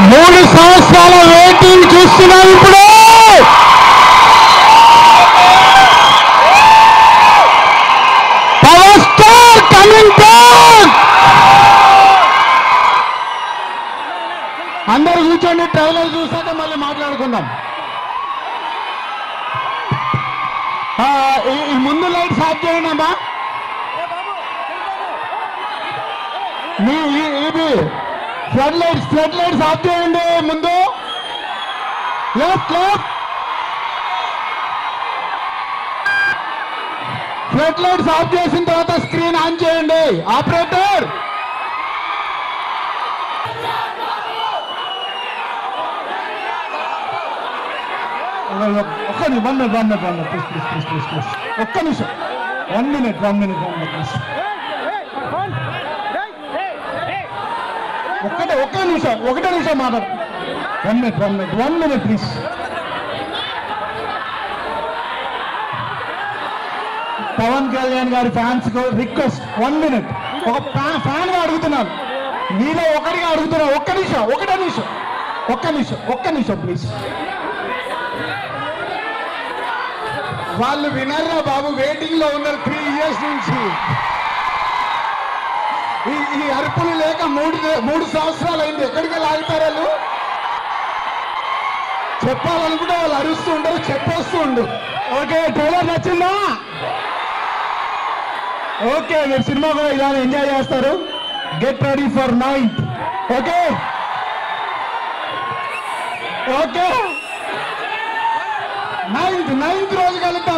మూడు సంవత్సరాల వెయిటింగ్ చూస్తున్నాం ఇప్పుడు పవర్ స్టార్ కమింగ్ బ్యాక్ అందరు కూర్చోండి ట్రైలర్ చూసాక మళ్ళీ మాట్లాడుకుందాం ఆ, ఈ- ఈ ముందు లైట్స్ ఆఫ్ చేయండి అమ్మా మీ ఈ- ఇది flood lights flood lights off చేయండి ముందు left left flood lights off చేసిన తర్వాత స్క్రీన్ ఆన్ చేయండి ఆపరేటర్ ఒక్క నిమిషం one minute one minute one minute please please please please please ఒక్క నిమిషం one minute one minute one minute please ఒక్కటే ఒక్క నిమిషం ఒకటే నిమిషం మాట్లాడు one minute one minute one minute please Pawan Kalyan గారి ఫ్యాన్స్ కు రిక్వెస్ట్ వన్ మినిట్ ఒక ఫ్యాన్ గా అడుగుతున్నాను మీలో ఒకటిగా అడుగుతున్నా ఒక్క నిమిషం ఒకటే నిమిషం ఒక్క నిమిషం ఒక్క నిమిషం ప్లీజ్ వాళ్ళు వినర్రా బాబు వెయిటింగ్ లో ఉన్నారు త్రీ ఇయర్స్ నుంచి ఈ ఈ అరుపులు లేక మూడు మూడు సంవత్సరాలు అయింది ఎక్కడికి వెళ్ళి ఆగుతారు వాళ్ళు చెప్పాలనుకుంటే వాళ్ళు అరుస్తూ ఉండరు చెప్పేస్తూ ఉండు ఓకే ట్రైలర్ నచ్చిందా ఓకే మీరు సినిమా కూడా ఇలా ఎంజాయ్ చేస్తారు get ready for ninth okay okay ninth ninth రోజు కలుద్దాం